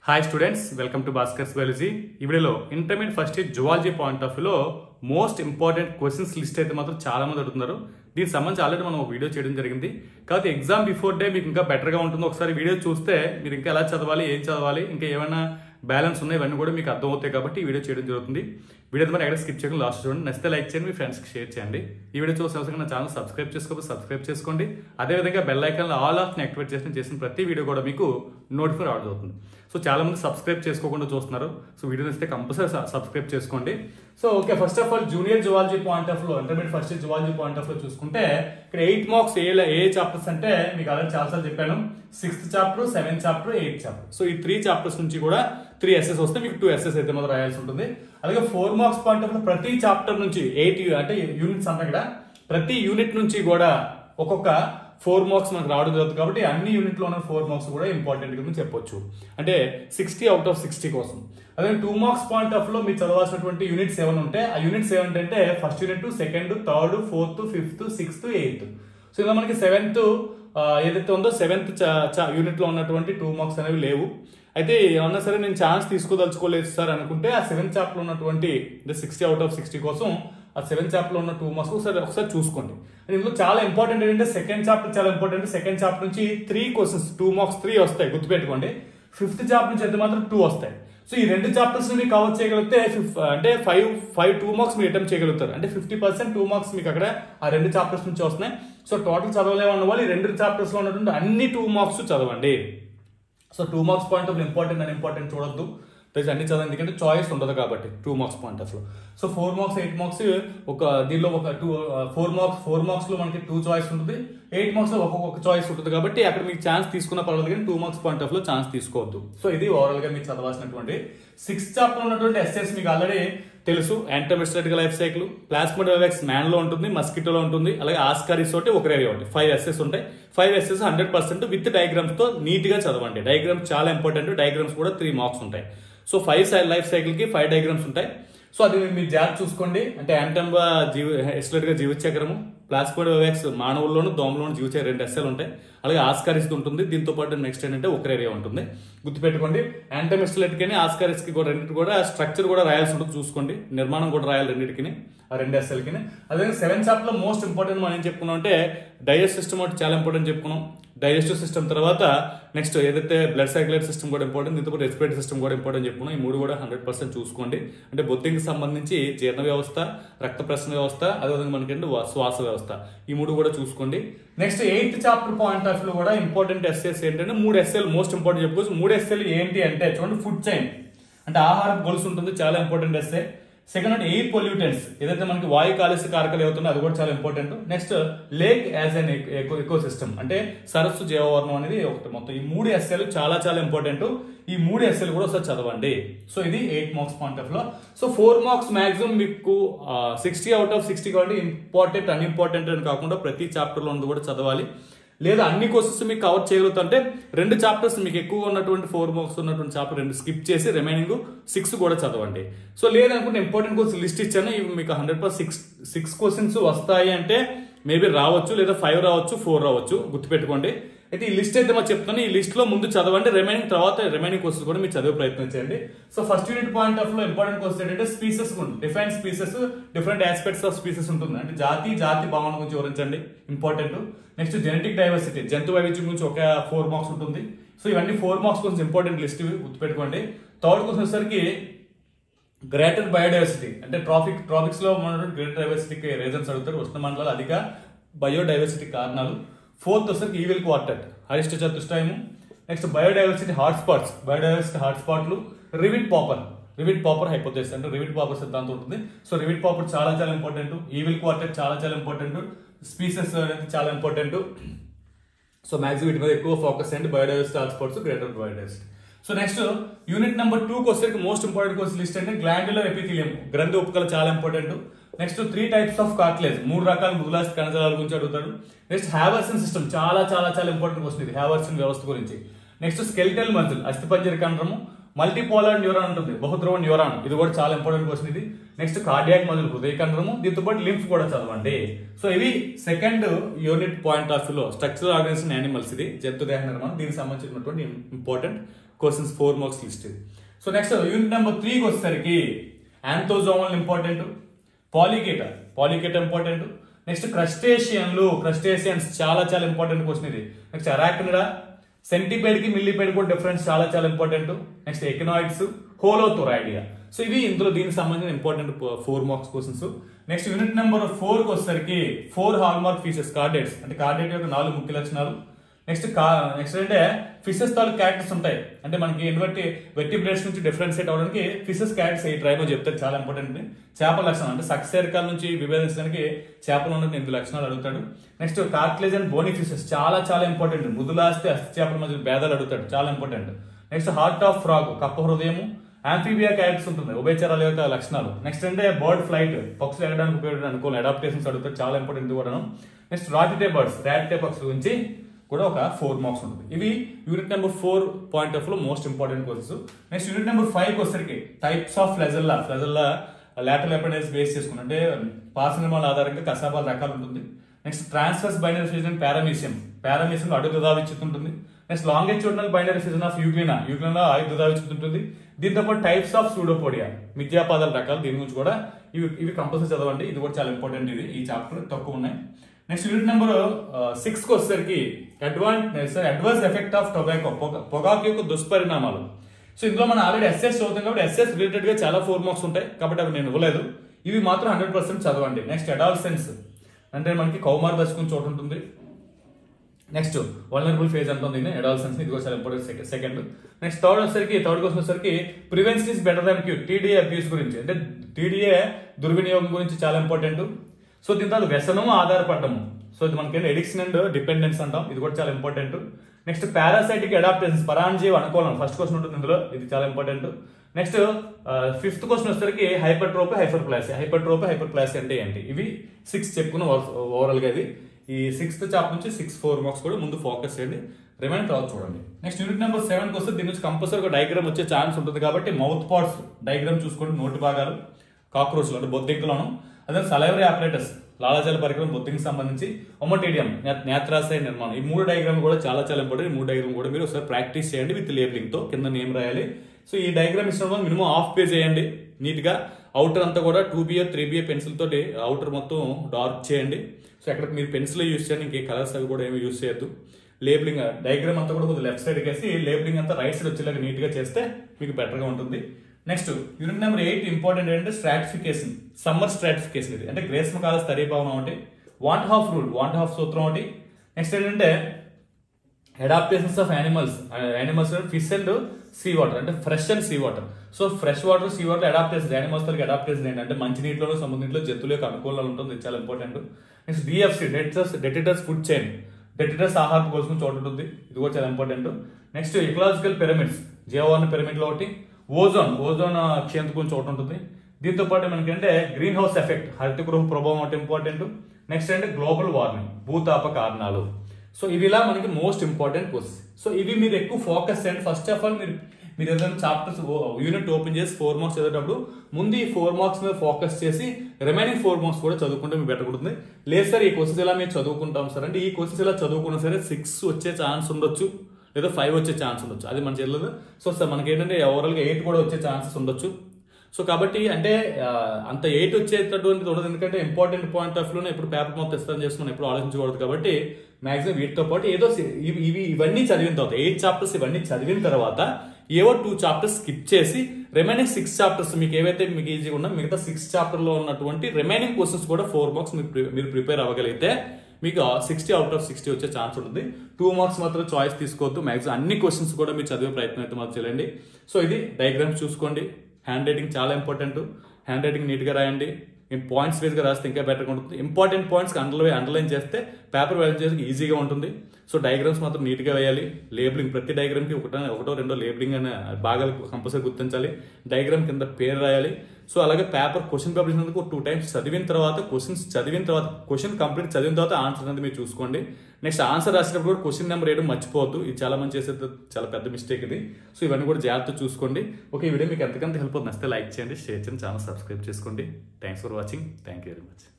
hi students welcome to Bhaskar's biology ఈ వీడియోలో intermediate first year zoology point of వ్యూలో most important questions list అయితే మాత్రం చాలా మంది అడుగుతున్నారు దీనికి సంబంధించి ఆల్రెడీ మనం ఒక వీడియో చేయడం జరిగింది కాబట్టి ఎగ్జామ్ బిఫోర్ డే మీకు ఇంకా బెటర్గా ఉంటుంది ఒకసారి వీడియో చూస్తే మీరు ఇంకా ఎలా చదవాలి ఏం చదవాలి ఇంకా ఏమైనా బ్యాలెన్స్ ఉన్నాయి ఇవన్నీ కూడా మీకు అర్థమవుతాయి కాబట్టి ఈ వీడియో చేయడం జరుగుతుంది వీడియో మరి ఎక్కడ స్కిప్ చేయకుండా లాస్ట్ చూడండి నచ్చితే లైక్ చేయండి మీ ఫ్రెండ్స్కి షేర్ చేయండి ఈ వీడియో చూసిన అవసరం నా ఛానల్ సబ్స్క్రైబ్ చేసుకోకపోతే సబ్స్క్రైబ్ చేసుకోండి అదేవిధంగా bell icon all of activate చేసిన చేసిన ప్రతి వీడియో కూడా మీకు నోటిఫై రావడం అవుతుంది సో చాలా మంది సబ్స్క్రైబ్ చేసుకోకుండా చూస్తున్నారు సో వీడియో నచ్చితే కంపల్సరీ సబ్స్క్రైబ్ చేసుకోండి so okay first of all junior zoology point of లో intermediate first year zoology point of లో చూసుకుంటే ఇక్కడ ఎయిట్ మార్క్స్ ఏ ఏ చాప్టర్స్ అంటే మీకు ఆల్రెడీ చాలాసార్లు చెప్పాను sixth chapter seventh chapter eighth chapter so ఈ త్రీ చాప్టర్స్ నుంచి కూడా త్రీ ఎస్ఎస్ వస్తే మీకు టూ ఎస్ఎస్ అయితే మాత్రం రాయాల్సి ఉంటుంది అలాగే ఫోర్ మార్క్స్ పాయింట్ ఆఫ్ లో ప్రతి చాప్టర్ నుంచి ఎయిట్ అంటే యూనిట్స్ అంతా ఇక్కడ ప్రతి యూనిట్ నుంచి కూడా ఒక్కొక్క ఫోర్ మార్క్స్ మనకు రావడం జరుగుతుంది కాబట్టి అన్ని యూనిట్లో ఉన్న ఫోర్ మార్క్స్ కూడా ఇంపార్టెంట్ కింద చెప్పొచ్చు అంటే సిక్స్టీ అవుట్ ఆఫ్ సిక్స్టీ కోసం అదే టూ మార్క్స్ పాయింట్ ఆఫ్ లో మీరు చదవాల్సినటువంటి యూనిట్ సెవెన్ ఉంటే ఆ యూనిట్ సెవెన్ అంటే first unit second third fourth fifth sixth eighth so ఇలా మనకి సెవెంత్ ఏదైతే ఉందో సెవెంత్ యూనిట్ లో ఉన్నటువంటి టూ మార్క్స్ అనేవి లేవు అయితే ఏమన్నా సరే నేను ఛాన్స్ తీసుకోదలుచుకోలేదు సార్ అనుకుంటే ఆ సెవెంత్ చాప్టర్ ఉన్నటువంటి సిక్స్టీ అవుట్ ఆఫ్ సిక్స్టీ కోసం ఆ సెవెంత్ చాప్టర్ లో ఉన్న టూ మార్క్స్ ఒకసారి ఒకసారి చూసుకోండి అండ్ ఇందులో చాలా ఇంపార్టెంట్ ఏంటంటే సెకండ్ చాప్టర్ చాలా ఇంపార్టెంట్ సెకండ్ చాప్టర్ నుంచి three questions two marks three వస్తాయి గుర్తుపెట్టుకోండి ఫిఫ్త్ చాప్టర్ నుంచి అయితే మాత్రం టూ వస్తాయి సో ఈ రెండు చాప్టర్స్ మీరు కవర్ చేయగలిగితే ఫిఫ్- అంటే ఫైవ్ ఫైవ్ టూ మార్క్స్ మీరు అటెంప్ట్ చేయగలుగుతారు అంటే ఫిఫ్టీ పర్సెంట్ టూ మార్క్స్ మీకు అక్కడ ఆ రెండు చాప్టర్స్ నుంచి వస్తున్నాయి సో టోటల్ చదవలేమన్న వాళ్ళు ఈ రెండు చాప్టర్స్ లో ఉన్నటువంటి అన్ని టూ మార్క్స్ చదవండి so two marks point of important అని ఇంపార్టెంట్ చూడొద్దు ప్లస్ అన్ని చదవండి ఎందుకంటే చాయిస్ ఉండదు కాబట్టి టూ మార్క్స్ పాయింట్ ఆఫ్ లో so four marks eight marks ఒక దీనిలో ఒక two four marks four marks లో మనకి టూ చాయిస్ ఉంటుంది ఎయిట్ మార్క్స్ లో ఒక్కొక్క చాయిస్ ఉంటుంది కాబట్టి అక్కడ మీకు ఛాన్స్ తీసుకున్న పర్వాలేదు కానీ టూ మార్క్స్ పాయింట్ ఆఫ్ లో ఛాన్స్ తీసుకోవద్దు సో ఇది ఓవరాల్ గా మీరు చదవాల్సినటువంటి సిక్స్త్ చాప్టర్ ఉన్నటువంటి ఎస్ఎస్ మీకు ఆల్రెడీ తెలుసు యాంటోమిస్టేటిక్ లైఫ్ సైకిల్ ప్లాస్మోడోవెక్స్ మ్యాన్ లో ఉంటుంది మస్కిటోలో ఉంటుంది అలాగే ఆస్కారిస్ ఒకటి ఒక ఏరియా ఒకటి ఫైవ్ ఎస్ఎస్ ఉంటాయి five essays hundred percent with diagrams తో నీట్ గా చదవండి డయాగ్రామ్స్ చాలా ఇంపార్టెంట్ డయాగ్రామ్స్ కూడా త్రీ మార్క్స్ ఉంటాయి సో ఫైవ్ లైఫ్ సైకిల్ కి ఫైవ్ డయాగ్రామ్స్ ఉంటాయి సో అది మీరు జాగ్రత్త చూసుకోండి అంటే యాంటంబా జీవ ఎస్లెట్ గా జీవచక్రము ప్లాస్మోడోవెక్స్ మానవుల్లోను దోమలోను జీవచే రెండు ఎస్ఎల్ ఉంటాయి అలాగే ఆస్కారిస్ ఉంటుంది దీంతో పాటు నెక్స్ట్ ఏంటంటే ఒక ఏరియా ఉంటుంది గుర్తుపెట్టుకోండి యాంటమిస్టలెట్ కి ఆస్కారిస్ కి కూడా రెండింటి కూడా స్ట్రక్చర్ కూడా రాయాల్సి ఉంటుంది చూసుకోండి నిర్మాణం కూడా రాయాలి రెండింటికి ఆ రెండు ఎస్ఎల్ కి అదే సెవెన్ చాప్టర్ లో మోస్ట్ ఇంపార్టెంట్ మనం ఏం చెప్పుకున్నాం అంటే డైజెస్ట్ సిస్టమ్ ఒకటి చాలా ఇంపార్టెంట్ చెప్పుకున్నాం డైజెస్టివ్ సిస్టమ్ తర్వాత నెక్స్ట్ ఏదైతే బ్లడ్ సర్క్యులేట్ సిస్టమ్ కూడా ఇంపార్టెంట్ దీంతో పాటు రెస్పిరేటరీ సిస్టమ్ కూడా ఇంపార్టెంట్ చెప్పుకున్నాం ఈ మూడు కూడా హండ్రెడ్ పర్సెంట్ చూసుకోండి అంటే బొత్తికి సంబంధించి జీర్ణ వ్యవస్థ రక్త ప్రసరణ వ్యవస్థ అదేవిధంగా మనకంటే వా- శ్వాస వ్యవస్థ ఈ మూడు కూడా చూసుకోండి next eighth chapter point of లో కూడా ఇంపార్టెంట్ ఎస్ఎస్ ఏంటంటే మూడు ఎస్ఎల్ మోస్ట్ ఇంపార్టెంట్ చెప్పుకోవచ్చు మూడు ఎస్ఎల్ ఏంటి అంటే చూడండి ఫుడ్ చైన్ అంటే ఆహారం గొలుసు ఉంటుంది చాలా ఇంపార్టెంట్ ఎస్ఏ సెకండ్ అంటే ఎయిర్ పొల్యూటెంట్స్ ఏదైతే మనకి వాయు కాలుష్య కారకాలు అవుతుందో అది కూడా చాలా important next lake as an ecosystem అంటే సరస్సు జీవవర్ణం అనేది ఒకటి మొత్తం ఈ మూడు ఎస్ఎల్ చాలా చాలా ఇంపార్టెంట్ ఈ మూడు ఎస్ఎల్ కూడా ఒకసారి చదవండి సో ఇది ఎయిట్ మార్క్స్ పాయింట్ ఆఫ్ లో సో ఫోర్ మార్క్స్ మాక్సిమం మీకు సిక్స్టీ అవుట్ ఆఫ్ సిక్స్టీ కాబట్టి ఇంపార్టెంట్ అన్ఇంపార్టెంట్ అని కాకుండా ప్రతి చాప్టర్ లో ఉంది కూడా చదవాలి లేదా అన్ని కోర్సెస్ మీకు కవర్ చేయగలుగుతుంటే రెండు చాప్టర్స్ మీకు ఎక్కువ ఉన్నటువంటి ఫోర్ మార్క్స్ ఉన్నటువంటి చాప్టర్ రెండు స్కిప్ చేసి రిమైనింగ్ సిక్స్ కూడా చదవండి సో లేదనుకుంటే ఇంపార్టెంట్ కోర్స్ లిస్ట్ ఇచ్చాను ఇవి మీకు hundred percent six six questions వస్తాయి అంటే మేబీ రావచ్చు లేదా ఫైవ్ రావచ్చు ఫోర్ రావచ్చు గుర్తుపెట్టుకోండి అయితే ఈ లిస్ట్ అయితే మరి చెప్తాను ఈ లిస్ట్ లో ముందు చదవండి రిమైనింగ్ తర్వాత రిమైనింగ్ కోర్సెస్ కూడా మీరు చదివే ప్రయత్నం చేయండి so first unit point of లో ఇంపార్టెంట్ కోర్స్ ఏంటంటే species different species different aspects of species ఉంటుంది అంటే జాతి జాతి భావన గురించి వివరించండి ఇంపార్టెంట్ నెక్స్ట్ జెనెటిక్ డైవర్సిటీ జంతు వైవిధ్యం గురించి ఒక ఫోర్ మార్క్స్ ఉంటుంది సో ఇవన్నీ ఫోర్ మార్క్స్ కొంచెం ఇంపార్టెంట్ లిస్ట్ ఇవి గుర్తుపెట్టుకోండి థర్డ్ క్వశ్చన్ వచ్చేసరికి గ్రేటర్ బయోడైవర్సిటీ అంటే ట్రాఫిక్ ట్రాఫిక్స్ లో ఉన్నటువంటి గ్రేటర్ డైవర్సిటీకి రీజన్స్ అడుగుతారు ఉష్ణ మండలాలు అధిక బయోడైవర్సిటీ కారణాలు ఫోర్త్ వచ్చేసరికి ఈవిల్ క్వార్టెట్ హరిష్ట చతుష్టయము next biodiversity hot spots biodiversity hot స్పాట్లు rivet popper rivet popper hypothesis అంటే రివిట్ పాపర్ సిద్ధాంతం ఉంటుంది సో రివిట్ పాపర్ చాలా చాలా ఇంపార్టెంట్ ఈవిల్ క్వార్టెట్ చాలా చాలా ఇంపార్టెంట్ స్పీసెస్ అనేది చాలా ఇంపార్టెంట్ సో మ్యాక్సిమం వీటి మీద ఎక్కువ ఫోకస్ చేయండి biodiversity hotspots greater biodiversity so next unit number two వచ్చేసరికి మోస్ట్ ఇంపార్టెంట్ కోర్స్ లిస్ట్ అంటే గ్లాండ్యులర్ ఎపిథిలియం గ్రంథి ఉపకలు చాలా important next three types of cartilage మూడు రకాల మృదులాస్థి కణజాలాల గురించి అడుగుతాడు నెక్స్ట్ హ్యావర్సన్ సిస్టమ్ చాలా చాలా చాలా ఇంపార్టెంట్ క్వశ్చన్ ఇది హ్యావర్సన్ వ్యవస్థ గురించి నెక్స్ట్ స్కెల్టల్ మజిల్ అస్థిపంజర కండరము మల్టీపోలార్ న్యూరాన్ ఉంటుంది బహుధ్రువ న్యూరాన్ ఇది కూడా చాలా ఇంపార్టెంట్ క్వశ్చన్ ఇది నెక్స్ట్ కార్డియాక్ మజిల్ హృదయ కండరము దీంతో పాటు లింఫ్ కూడా చదవండి సో ఇవి సెకండ్ యూనిట్ పాయింట్ ఆఫ్ లో స్ట్రక్చరల్ ఆర్గనైజేషన్ యానిమల్స్ ఇది జంతు దేహ నిర్మాణం దీనికి సంబంధించినటువంటి important questions four marks list so next unit number త్రీకి వచ్చేసరికి యాంథోజోమల్ important polychaete polychaete important next క్రస్టేషియన్లు క్రస్టేషియన్స్ చాలా చాలా ఇంపార్టెంట్ క్వశ్చన్ ఇది నెక్స్ట్ అరాక్నిడా సెంటిపైడ్ కి మిల్లిపైడ్ కూడా డిఫరెన్స్ చాలా చాలా important next echinoids Holothuroidea so ఇవి ఇందులో దీనికి సంబంధించిన important four marks questions next unit number four కి వచ్చేసరికి four hallmark features chordates అంటే కార్డేట్ యొక్క నాలుగు ముఖ్య లక్షణాలు నెక్స్ట్ కా నెక్స్ట్ అంటే ఫిషెస్ తాలూ క్యారెక్టర్స్ ఉంటాయి అంటే మనకి ఇన్వర్టి వెర్టిబ్రేట్స్ నుంచి డిఫరెన్షియేట్ అవడానికి ఫిషెస్ క్యారెక్టర్స్ ఈ ట్రైబో చెప్తారు చాలా ఇంపార్టెంట్ చేపల లక్షణం అంటే సక్సేరికాల నుంచి విభేదించడానికి చేపలు ఉన్న ఎనిమిది లక్షణాలు అడుగుతాడు next cartilage and bony fishes చాలా చాలా ఇంపార్టెంట్ ముదులాస్తే అస్థి చేపల మధ్య భేదాలు అడుగుతాడు చాలా important next heart of frog కప్ప హృదయము ఆంఫీబియా క్యారెక్టర్స్ ఉంటుంది ఉభయచరాల యొక్క లక్షణాలు నెక్స్ట్ అంటే బర్డ్ ఫ్లైట్ పక్షులు ఎగడానికి ఉపయోగపడే అనుకోవాలి అడాప్టేషన్స్ అడుగుతారు చాలా ఇంపార్టెంట్ ఇది కూడాను నెక్స్ట్ రాటిటే బర్డ్స్ ర్యాటిటే పక్షుల గురించి కూడా ఒక ఫోర్ మార్క్స్ ఉంటుంది ఇవి unit number four point of లో most important courses next unit number five వచ్చరికి types of flagella flagella lateral ఎపెండైజ్ బేస్ చేసుకుని అంటే పాస్ నిర్మాణ ఆధారంగా కసాబాల రకాలు ఉంటుంది next transverse binary fission paramecium paramecium అడుగు విచ్చుతు ఉంటుంది next longitudinal binary fission of euglena euglena ఆయుధ విచ్చుతు ఉంటుంది దీంతో పాటు టైప్స్ ఆఫ్ సూడోపోడియా మిథ్యాపాదాల రకాలు దీని గురించి కూడా ఇవి ఇవి కంపల్సరీ చదవండి ఇది కూడా చాలా ఇంపార్టెంట్ ఇది ఈ చాప్టర్ తక్కువ ఉన్నాయి నెక్స్ట్ యూనిట్ నెంబర్ సిక్స్ కి వచ్చేసరికి advance adverse effect of tobacco పొగాకు యొక్క దుష్పరిణామాలు సో ఇందులో మనం ఆల్రెడీ ఎస్ఎస్ చదువుతాం కాబట్టి ఎస్ఎస్ రిలేటెడ్ గా చాలా ఫోర్ మార్క్స్ ఉంటాయి కాబట్టి అవి నేను ఇవ్వలేదు ఇవి మాత్రం హండ్రెడ్ పర్సెంట్ చదవండి నెక్స్ట్ అడాల్సెన్స్ అంటే మనకి కౌమార దశకం చోటు ఉంటుంది నెక్స్ట్ వల్నరబుల్ ఫేజ్ అంటుంది అడాల్సెన్స్ ఇది కూడా చాలా ఇంపార్టెంట్ సెకండ్ నెక్స్ట్ థర్డ్ వచ్చేసరికి థర్డ్ క్వశ్చన్ వచ్చేసరికి prevention is better than cure TDA abuse గురించి అంటే టీడీఏ దుర్వినియోగం గురించి చాలా ఇంపార్టెంట్ సో దీని తర్వాత వ్యసనము ఆధారపడము సో ఇది మనకి ఎడిక్షన్ అండ్ డిపెండెన్స్ అంటాం ఇది కూడా చాలా ఇంపార్టెంట్ నెక్స్ట్ పారాసైటిక్ అడాప్టేషన్స్ పరాంజీవ్ అనుకోవడం ఫస్ట్ క్వశ్చన్ ఉంటుంది ఇందులో ఇది చాలా ఇంపార్టెంట్ నెక్స్ట్ ఫిఫ్త్ క్వశ్చన్ వచ్చేసరికి hypertrophy hyperplasia hypertrophy hyperplasia అంటే ఏంటి ఇవి సిక్స్ చెప్పుకున్న ఓవరాల్ గా ఇది ఈ సిక్స్త్ చాప్టర్ నుంచి సిక్స్ ఫోర్ మార్క్స్ కూడా ముందు ఫోకస్ చేయండి రిమైన్ తర్వాత చూడండి నెక్స్ట్ యూనిట్ నెంబర్ సెవెన్ కి వస్తే దీని నుంచి కంపల్సరీ ఒక డయాగ్రామ్ వచ్చే ఛాన్స్ ఉంటుంది కాబట్టి మౌత్ పార్ట్స్ డయాగ్రామ్ చూసుకోండి నోటి భాగాలు కాక్రోచ్లు అంటే బొద్దింకలను అదే సలైవరీ ఆపరేటర్స్ లాలాజల పరికరం బొత్తికి సంబంధించి ఒమోటేడియం నేత్రాశయ నిర్మాణం ఈ మూడు డయాగ్రామ్ కూడా చాలా చాలా ఇంపార్టెంట్ ఈ మూడు డయాగ్రామ్ కూడా మీరు ఒకసారి ప్రాక్టీస్ చేయండి విత్ లేబులింగ్ తో కింద నేమ్ రాయాలి సో ఈ డయాగ్రామ్ ఇచ్చిన మినిమం హాఫ్ పేజ్ చేయండి నీట్ గా అవుటర్ అంతా కూడా two B three B pencil తోటి అవుటర్ మొత్తం డార్క్ చేయండి సో అక్కడ మీరు పెన్సిల్ యూస్ చేయండి ఇంకే కలర్స్ అవి కూడా ఏమి యూస్ చేయొద్దు లేబులింగ్ డయాగ్రామ్ అంతా కూడా కొద్దిగా లెఫ్ట్ సైడ్ వేసి లేబులింగ్ అంతా రైట్ సైడ్ వచ్చేలాగా నీట్ గా చేస్తే మీకు బెటర్ గా ఉంటుంది next unit number eight important ఏంటంటే స్ట్రాటిఫికేషన్ సమ్మర్ స్ట్రాటిఫికేషన్ ఇది అంటే గ్రీష్మకాల స్తరీభావన ఒకటి van't Hoff rule van't Hoff సూత్రం ఒకటి నెక్స్ట్ ఏంటంటే adaptations of animals animals fish and sea water అంటే fresh and sea water so fresh water sea water adaptation animals తో అడాప్టేషన్ ఏంటంటే మంచి నీటిలో సముద్ర నీటిలో జంతువుల యొక్క అనుకూలంగా ఉంటుంది ఇది చాలా important next DFC detritus detritus food chain detritus ఆహారం కోసం చోటు ఉంటుంది ఇది కూడా చాలా ఇంపార్టెంట్ నెక్స్ట్ ఎకలాజికల్ పిరమిడ్స్ జీవవర్ణ పిరమిడ్ లో ఒకటి ఓజోన్ ఓజోన్ క్షేంత గురించి ఒకటి ఉంటుంది దీంతో పాటు మనకంటే గ్రీన్ హౌస్ ఎఫెక్ట్ హరితగృహ ప్రభావం ఒకటి ఇంపార్టెంట్ నెక్స్ట్ అంటే గ్లోబల్ వార్మింగ్ భూతాప కారణాలు సో ఇవి ఇలా మనకి మోస్ట్ ఇంపార్టెంట్ క్వశ్చన్ సో ఇవి మీరు ఎక్కువ ఫోకస్ చేయండి ఫస్ట్ ఆఫ్ ఆల్ మీరు మీరు ఏదైనా చాప్టర్స్ యూనిట్ ఓపెన్ చేసి ఫోర్ మార్క్స్ చదివేటప్పుడు ముందు ఈ ఫోర్ మార్క్స్ మీద ఫోకస్ చేసి రిమైనింగ్ ఫోర్ మార్క్స్ కూడా చదువుకుంటే మీకు బెటర్ ఉంటుంది లేదు సార్ ఈ క్వశ్చన్స్ ఇలా మేము చదువుకుంటాం సార్ అంటే ఈ క్వశ్చన్స్ ఇలా చదువుకున్నా సరే సిక్స్ వచ్చే ఛాన్స్ ఉండొచ్చు లేదా ఫైవ్ వచ్చే ఛాన్స్ ఉండొచ్చు అది మన చేతిలో సో సార్ మనకి ఏంటంటే ఓవరాల్గా ఎయిట్ కూడా వచ్చే ఛాన్సెస్ ఉండొచ్చు సో కాబట్టి అంటే ఆ, అంత ఎయిట్ వచ్చేటటువంటిది ఉండదు ఎందుకంటే ఇంపార్టెంట్ పాయింట్ ఆఫ్ వ్యూలో ఇప్పుడు పేపర్ మొత్తం ఇస్తాను చేసి మనం ఎప్పుడు ఆలోచించకూడదు కాబట్టి మాక్సిమం వీటితో పాటు ఏదో సి- ఇవి ఇవి ఇవన్నీ చదివిన తర్వాత ఎయిట్ చాప్టర్స్ ఇవన్నీ చదివిన తర్వాత ఏవో టూ చాప్టర్స్ స్కిప్ చేసి రిమైనింగ్ సిక్స్ చాప్టర్స్ మీకు ఏవైతే మీకు ఈజీగా ఉన్నా మిగతా సిక్స్ చాప్టర్ లో ఉన్నటువంటి రిమైనింగ్ క్వశ్చన్స్ కూడా ఫోర్ మార్క్స్ మీరు ప్రి- మీరు ప్రిపేర్ అవ్వగలిగితే మీకు సిక్స్టీ అవుట్ ఆఫ్ సిక్స్టీ వచ్చే ఛాన్స్ ఉంటుంది టూ మార్క్స్ మాత్రం చాయిస్ తీసుకోవద్దు మ్యాక్సిమం అన్ని క్వశ్చన్స్ కూడా మీరు చదివే ప్రయత్నం అయితే మాత్రం చేయండి సో ఇది డయాగ్రామ్స్ చూసుకోండి హ్యాండ్ రైటింగ్ చాలా ఇంపార్టెంట్ హ్యాండ్ రైటింగ్ నీట్గా రాయండి పాయింట్స్ వేస్గా రాస్తే ఇంకా బెటర్గా ఉంటుంది ఇంపార్టెంట్ పాయింట్స్ అండర్లైన్ అండర్లైన్ చేస్తే పేపర్ వాల్యూ చేసి ఈజీగా ఉంటుంది సో డయాగ్రామ్స్ మాత్రం నీట్గా వేయాలి లేబులింగ్ ప్రతి డయాగ్రామ్కి ఒకటో ఒకటో రెండో లేబులింగ్ అనే భాగాలు కంపల్సరీ గుర్తించాలి డయాగ్రామ్ కింద పేరు రాయాలి సో అలాగే పేపర్ క్వశ్చన్ పేపర్ ఇచ్చినందుకు టూ టైమ్స్ చదివిన తర్వాత క్వశ్చన్స్ చదివిన తర్వాత క్వశ్చన్ కంప్లీట్ చదివిన తర్వాత ఆన్సర్ అనేది మీరు చూసుకోండి నెక్స్ట్ ఆన్సర్ రాసేటప్పుడు కూడా క్వశ్చన్ నెంబర్ వేయడం మర్చిపోవద్దు ఇది చాలా మంది చేసే చాలా పెద్ద మిస్టేక్ ఇది సో ఇవన్నీ కూడా జాగ్రత్త చూసుకోండి ఓకే ఈ వీడియో మీకు ఎంతకంత హెల్ప్ అవుతుంది నచ్చితే లైక్ చేయండి షేర్ చేయండి ఛానల్ సబ్స్క్రైబ్ చేసుకోండి thanks for watching thank you very much